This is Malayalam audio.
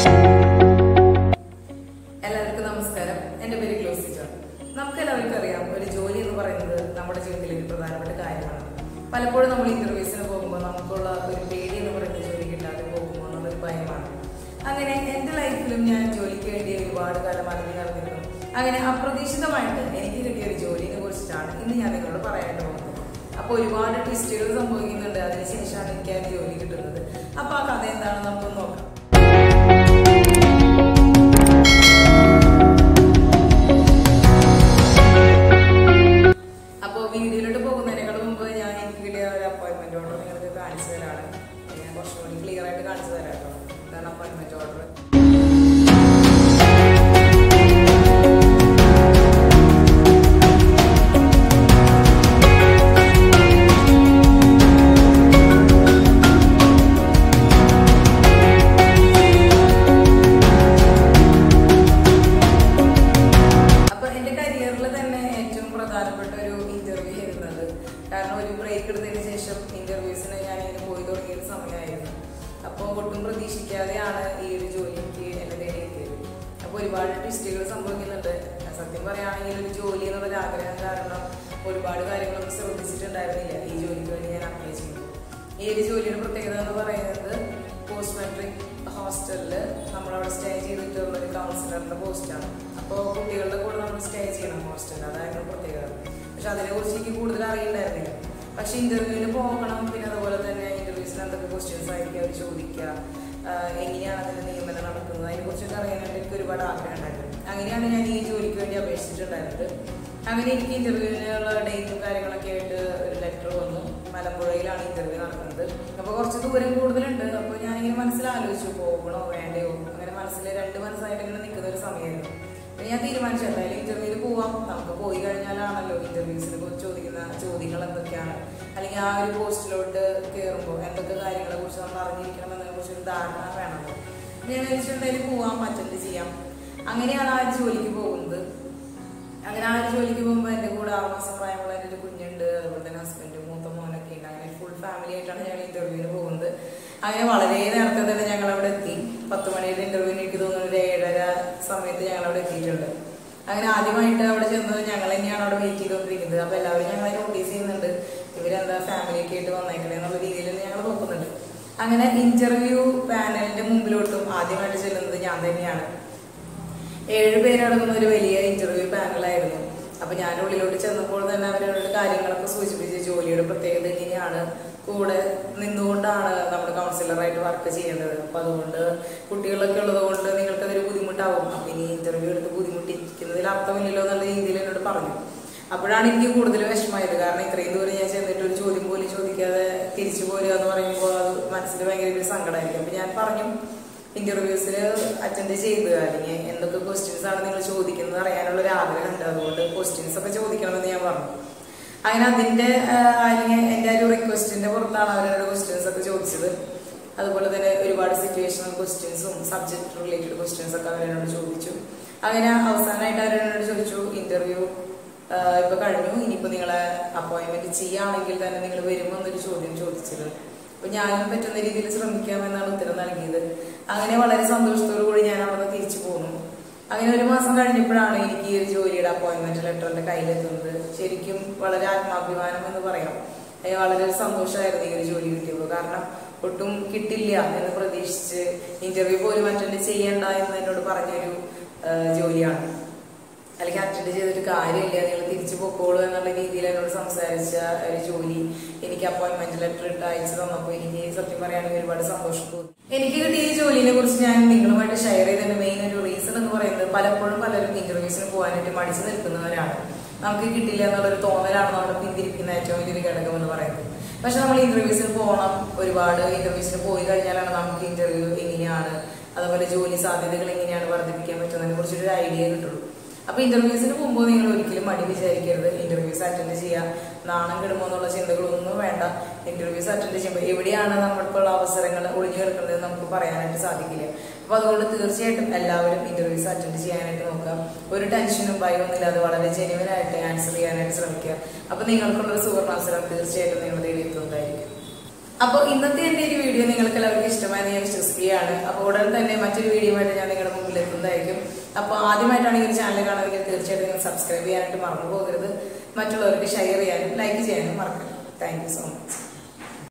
എല്ലാവർക്കും നമസ്കാരം എന്റെ പേര് ഗ്ലോസി ജോൺ നമുക്ക് എല്ലാവർക്കും അറിയാം ഒരു ജോലി എന്ന് പറയുന്നത് നമ്മുടെ ജീവിതത്തിലെ ഒരു പ്രധാനപ്പെട്ട കാര്യമാണ് പലപ്പോഴും നമ്മൾ ഇന്റർവ്യൂസിന് പോകുമ്പോൾ നമുക്കുള്ള ഒരു പേടി എന്ന് പറയുന്നത് ജോലി കിട്ടാതെ പോകുമോ എന്നുള്ളൊരു ഭയമാണ് അങ്ങനെ എന്റെ ലൈഫിലും ഞാൻ ജോലിക്ക് വേണ്ടി ഒരുപാട് കാലം അലഞ്ഞു നടന്നിരുന്നു അങ്ങനെ അപ്രതീക്ഷിതമായിട്ട് എനിക്ക് കിട്ടിയ ഒരു ജോലിയെ കുറിച്ചിട്ടാണ് ഇന്ന് ഞാൻ നിങ്ങളോട് പറയാനായിട്ട് പോകുന്നത് അപ്പൊ ഒരുപാട് ട്വിസ്റ്റുകൾ സംഭവിക്കുന്നുണ്ട് അതിനുശേഷമാണ് എനിക്ക് ആ ജോലി കിട്ടുന്നത് അപ്പൊ ആ കഥ എന്താണെന്ന് നമുക്കൊന്ന് നോക്കാം അപ്പോൾ വീഡിയോയിലോട്ട് പോകുന്നതിനേക്കാൾ മുമ്പ് ഞാൻ എനിക്ക് കിട്ടിയ ഒരു അപ്പോയിന്റ്മെന്റ് ഓർഡർ നിങ്ങൾക്ക് കാണിച്ചു തരാണ് ഞാൻ കുറച്ചും കൂടി ക്ലിയർ ആയിട്ട് കാണിച്ചു തരാം കേട്ടോ ഇതാണ് അപ്പോയിന്റ്മെന്റ് ഓർഡർ അപ്പൊ എന്റെ കരിയറിൽ തന്നെ ഏറ്റവും പ്രധാനപ്പെട്ട ഒരു ഇന്റർവ്യൂ ആയിരുന്നത് കാരണം ഒരു ബ്രേക്ക് എടുത്തതിന് ശേഷം ഇന്റർവ്യൂസിന് ഞാൻ ഇങ്ങനെ പോയി തുടങ്ങിയ ഒരു സമയമായിരുന്നു അപ്പോൾ ഒട്ടും പ്രതീക്ഷിക്കാതെയാണ് ഈ ഒരു ജോലി എനിക്ക് എന്നെ തേടിയെത്തിയത് അപ്പോൾ ഒരുപാട് ട്വിസ്റ്റുകൾ സംഭവിക്കുന്നുണ്ട് സത്യം പറയുകയാണെങ്കിൽ ഒരു ജോലി എന്നുള്ളൊരു ആഗ്രഹം കാരണം ഒരുപാട് കാര്യങ്ങളൊന്നും ശ്രദ്ധിച്ചിട്ടുണ്ടായിരുന്നില്ല ഈ ജോലിക്ക് വേണ്ടി ഞാൻ അപ്ലൈ ചെയ്തു ഈ ഒരു ജോലിയുടെ പ്രത്യേകത എന്ന് പറയുന്നത് പോസ്റ്റ് മെട്രിക് ഹോസ്റ്റലില് നമ്മളവിടെ സ്റ്റേ ചെയ്തിട്ടുള്ള ഒരു കൗൺസിലറിന്റെ പോസ്റ്റാണ് അപ്പോൾ കുട്ടികളുടെ കൂടെ നമ്മൾ സ്റ്റേ ചെയ്യണം ഹോസ്റ്റലിൽ അതായിരുന്നു പ്രത്യേകത പക്ഷെ അതിനെ കുറിച്ച് എനിക്ക് കൂടുതൽ അറിയില്ലായിരുന്നില്ല പക്ഷെ ഇന്റർവ്യൂവിന് പോകണം പിന്നെ അതുപോലെ തന്നെ ഇന്റർവ്യൂസിൽ എന്തൊക്കെ ക്വസ്റ്റ്യൻസ് ആയിരിക്കും അവർ ചോദിക്കുക ആഹ് എങ്ങനെയാണ് അതിന്റെ നിയമനം നടക്കുന്നത് അതിനെ കുറിച്ചൊക്കെ അറിയാനായിട്ട് എനിക്ക് ഒരുപാട് ആഗ്രഹം ഉണ്ടായിരുന്നു അങ്ങനെയാണ് ഞാൻ ഈ ജോലിക്ക് വേണ്ടി അപേക്ഷിച്ചിട്ടുണ്ടായിരുന്നത് അങ്ങനെ എനിക്ക് ഇന്റർവ്യൂവിനുള്ള ഡേറ്റും കാര്യങ്ങളൊക്കെ ആയിട്ട് ഒരു ലെറ്റർ വന്നു മലമ്പുഴയിലാണ് ഇന്റർവ്യൂ നടക്കുന്നത് അപ്പൊ കുറച്ച് ദൂരം കൂടുതലുണ്ട് അപ്പൊ ഞാനിങ്ങനെ മനസ്സിൽ ആലോചിച്ചു പോകണോ വേണ്ടയോ അങ്ങനെ മനസ്സിൽ രണ്ട് മനസ്സായിട്ട് ഇങ്ങനെ നിൽക്കുന്ന ഒരു സമയമായിരുന്നു അപ്പൊ ഞാൻ തീരുമാനിച്ചു എന്തായാലും ഇന്റർവ്യൂവിൽ പോവാം നമുക്ക് പോയി കഴിഞ്ഞാലാണല്ലോ ഇന്റർവ്യൂസിനെ കുറിച്ച് ചോദിക്കുന്ന ചോദ്യങ്ങൾ എന്തൊക്കെയാണ് അല്ലെങ്കിൽ ആ ഒരു പോസ്റ്റിലോട്ട് കയറുമ്പോൾ എന്തൊക്കെ കാര്യങ്ങളെ കുറിച്ച് നമ്മൾ അറിഞ്ഞിരിക്കണം എന്നതിനെ കുറിച്ച് ഒരു ധാരണ വേണമല്ലോ അപ്പൊ ഞാൻ വിചാരിച്ചു എന്തായാലും പോവാം അറ്റൻഡ് ചെയ്യാം അങ്ങനെയാണ് ആ ഒരു ജോലിക്ക് പോകുന്നത് അങ്ങനെ ആ ഒരു ജോലിക്ക് പോകുമ്പോൾ എൻ്റെ കൂടെ ആറ് മാസം പ്രായമുള്ള എൻ്റെ ഒരു കുഞ്ഞുണ്ട് അതുപോലെ തന്നെ ഹസ്ബൻഡ് മൂത്ത മോനൊക്കെ ഉണ്ട് അങ്ങനെ ഫുൾ ഫാമിലി ആയിട്ടാണ് ഞങ്ങൾ ഇന്റർവ്യൂവിന് പോകുന്നത് അങ്ങനെ വളരെ നേരത്തെ തന്നെ ഞങ്ങൾ അവിടെ എത്തി പത്ത് മണിയുടെ ഇന്റർവ്യൂവിന് എനിക്ക് തോന്നുന്നു ഒരു ഏഴര സമയത്ത് ഞങ്ങൾ അവിടെ എത്തിയിട്ടുണ്ട് അങ്ങനെ ആദ്യമായിട്ട് അവിടെ ചെന്നത് ഞങ്ങൾ തന്നെയാണ് അവിടെ വെയിറ്റ് ചെയ്തുകൊണ്ടിരിക്കുന്നത് അപ്പൊ എല്ലാവരും ഞങ്ങളെ നോട്ടീസ് ചെയ്യുന്നുണ്ട് ഇവരെന്താ ഫാമിലി ഒക്കെ ആയിട്ട് വന്നേക്കണേ എന്നുള്ള രീതിയിൽ തന്നെ ഞങ്ങൾ നോക്കുന്നുണ്ട് അങ്ങനെ ഇന്റർവ്യൂ പാനലിന്റെ മുമ്പിലോട്ടും ആദ്യമായിട്ട് ചെല്ലുന്നത് ഞാൻ തന്നെയാണ് ഏഴ് പേരടങ്ങുന്ന ഒരു വലിയ ഇന്റർവ്യൂ പാനലായിരുന്നു അപ്പൊ ഞാൻ ഉള്ളിലോട്ട് ചെന്നപ്പോൾ തന്നെ അവരോട് കാര്യങ്ങളൊക്കെ സൂചിപ്പിച്ച് ജോലിയുടെ പ്രത്യേകത ഇങ്ങനെയാണ് കൂടെ നിന്നുകൊണ്ടാണ് നമ്മൾ കൗൺസിലറായിട്ട് വർക്ക് ചെയ്യേണ്ടത് അപ്പൊ അതുകൊണ്ട് കുട്ടികളൊക്കെ ഉള്ളത് കൊണ്ട് നിങ്ങൾക്ക് അതൊരു ബുദ്ധിമുട്ടാവും അപ്പൊ ഇനി ഇന്റർവ്യൂ എടുത്ത് ബുദ്ധിമുട്ടിക്കുന്നതിൽ അർത്ഥമില്ലല്ലോ എന്നുള്ള രീതിയിൽ എന്നോട് പറഞ്ഞു അപ്പോഴാണ് എനിക്ക് കൂടുതൽ വിഷമമായത് കാരണം ഇത്രയും ദൂരം ഞാൻ ചെന്നിട്ട് ഒരു ചോദ്യം പോലും ചോദിക്കാതെ തിരിച്ചു പോരുക എന്ന് പറയുമ്പോൾ അത് മനസ്സിൽ ഭയങ്കര ഒരു സങ്കടമായിരിക്കും അപ്പൊ ഞാൻ പറഞ്ഞു ഇന്റർവ്യൂസിൽ അറ്റൻഡ് ചെയ്ത് അല്ലെങ്കിൽ എന്തൊക്കെ ക്വസ്റ്റ്യൻസ് ആണ് നിങ്ങൾ ചോദിക്കുന്നത് അറിയാനുള്ള ഒരു ആഗ്രഹം ഉണ്ട് അതുകൊണ്ട് ക്വസ്റ്റ്യൻസ് ഒക്കെ ചോദിക്കണമെന്ന് ഞാൻ പറഞ്ഞു അങ്ങനെ അതിന്റെ ആ, അല്ലെങ്കിൽ എന്റെ ഒരു റിക്വസ്റ്റിന്റെ പുറത്താണ് അവരോട് ക്വസ്റ്റ്യൻസ് ഒക്കെ ചോദിച്ചത് അതുപോലെ തന്നെ ഒരുപാട് സിറ്റുവേഷണൽ ക്വസ്റ്റ്യൻസും സബ്ജക്ട് റിലേറ്റഡ് ക്വസ്റ്റ്യൻസ് ഒക്കെ അവരോട് ചോദിച്ചു അങ്ങനെ അവസാനമായിട്ട് അവരോട് ചോദിച്ചു ഇന്റർവ്യൂ ഇപ്പൊ കഴിഞ്ഞു ഇനിയിപ്പോ നിങ്ങളെ അപ്പോയിന്റ്മെന്റ് ചെയ്യുകയാണെങ്കിൽ തന്നെ നിങ്ങൾ വരുമോ എന്നൊരു ചോദ്യം ചോദിച്ചത് അപ്പൊ ഞാനും പറ്റുന്ന രീതിയിൽ ശ്രമിക്കാമെന്നാണ് ഉത്തരം നൽകിയത് അങ്ങനെ വളരെ സന്തോഷത്തോടു കൂടി ഞാൻ അവിടെ തിരിച്ചു പോന്നു അങ്ങനെ ഒരു മാസം കഴിഞ്ഞപ്പോഴാണ് എനിക്ക് ഈ ഒരു ജോലിയുടെ അപ്പോയിന്റ്മെന്റ് ലെറ്റർ എന്റെ കയ്യിലെത്തുന്നത് ശരിക്കും വളരെ ആത്മാഭിമാനം എന്ന് പറയാം അത് വളരെ ഒരു സന്തോഷമായിരുന്നു ഈ ഒരു ജോലി കിട്ടിയപ്പോൾ കാരണം ഒട്ടും കിട്ടില്ല എന്ന് പ്രതീക്ഷിച്ച് ഇന്റർവ്യൂ പോലും അറ്റൻഡ് ചെയ്യണ്ട എന്ന് എന്നോട് പറഞ്ഞൊരു ആ, ജോലിയാണ് അല്ലെങ്കിൽ അറ്റൻഡ് ചെയ്തിട്ട് കാര്യമില്ല നിങ്ങൾ തിരിച്ചു പൊക്കോളൂ എന്നുള്ള രീതിയിൽ എന്നോട് സംസാരിച്ച ഒരു ജോലി എനിക്ക് അപ്പോയിന്റ്മെന്റ് ലെറ്റർ ഇട്ട് അയച്ചു തന്നപ്പോൾ എനിക്ക് സത്യം പറയുകയാണെങ്കിൽ ഒരുപാട് സന്തോഷം തോന്നി എനിക്ക് കിട്ടിയ ഈ ജോലിനെ കുറിച്ച് ഞാൻ നിങ്ങളുമായിട്ട് ഷെയർ ചെയ്തതിന്റെ മെയിൻ ഒരു റീസൺ എന്ന് പറയുന്നത് പലപ്പോഴും പലരും ഇന്റർവ്യൂസിന് പോകാനായിട്ട് മടിച്ചു നിൽക്കുന്നവരാണ് നമുക്ക് കിട്ടില്ല എന്നുള്ളൊരു തോന്നലാണ് നമ്മളെ പിന്തിരിപ്പിക്കുന്ന ഏറ്റവും വലിയൊരു ഘടകം എന്ന് പറയുന്നത് പക്ഷെ നമ്മൾ ഇന്റർവ്യൂസിന് പോകണം ഒരുപാട് ഇന്റർവ്യൂസിന് പോയി കഴിഞ്ഞാലാണ് നമുക്ക് ഇന്റർവ്യൂ എങ്ങനെയാണ് അതുപോലെ ജോലി സാധ്യതകൾ എങ്ങനെയാണ് വർദ്ധിപ്പിക്കാൻ പറ്റുന്നതിനെ കുറിച്ചൊരു ഐഡിയ കിട്ടുള്ളൂ അപ്പൊ ഇന്റർവ്യൂസിന് പോകുമ്പോൾ നിങ്ങൾ ഒരിക്കലും മടി വിചാരിക്കരുത് ഇന്റർവ്യൂസ് അറ്റൻഡ് ചെയ്യാം നാണം കിടുമോ എന്നുള്ള ചിന്തകളൊന്നും വേണ്ട ഇന്റർവ്യൂസ് അറ്റൻഡ് ചെയ്യുമ്പോൾ എവിടെയാണ് നമ്മൾക്കുള്ള അവസരങ്ങൾ ഒളിഞ്ഞു കിടക്കുന്നത് നമുക്ക് പറയാനായിട്ട് സാധിക്കില്ല അപ്പൊ അതുകൊണ്ട് തീർച്ചയായിട്ടും എല്ലാവരും ഇന്റർവ്യൂസ് അറ്റൻഡ് ചെയ്യാനായിട്ട് നോക്കാം ഒരു ടെൻഷനും ഭയവും ഇല്ലാതെ വളരെ ജെനുവനായിട്ട് ആൻസർ ചെയ്യാനായിട്ട് ശ്രമിക്കുക അപ്പൊ നിങ്ങൾക്കുള്ള ഒരു സുവർണാവസരം തീർച്ചയായിട്ടും നിങ്ങൾ തേടി എത്തുന്നതായിരിക്കും അപ്പോൾ ഇന്നത്തെ എൻ്റെ ഒരു വീഡിയോ നിങ്ങൾക്ക് എല്ലാവർക്കും ഇഷ്ടമായെന്ന് ഞാൻ വിശ്വസിക്കുകയാണ് അപ്പോൾ ഉടൻ തന്നെ മറ്റൊരു വീഡിയോ ആയിട്ട് ഞാൻ നിങ്ങളുടെ മുമ്പിൽ എത്തുന്നതായിരിക്കും അപ്പോൾ ആദ്യമായിട്ടാണ് ഈ ഒരു ചാനൽ കാണുന്നതെങ്കിൽ തീർച്ചയായിട്ടും നിങ്ങൾ സബ്സ്ക്രൈബ് ചെയ്യാനായിട്ട് മറന്നു പോകരുത് മറ്റുള്ളവർക്ക് ഷെയർ ചെയ്യാനും ലൈക്ക് ചെയ്യാനും മറക്കരുത് താങ്ക് യു സോ മച്ച്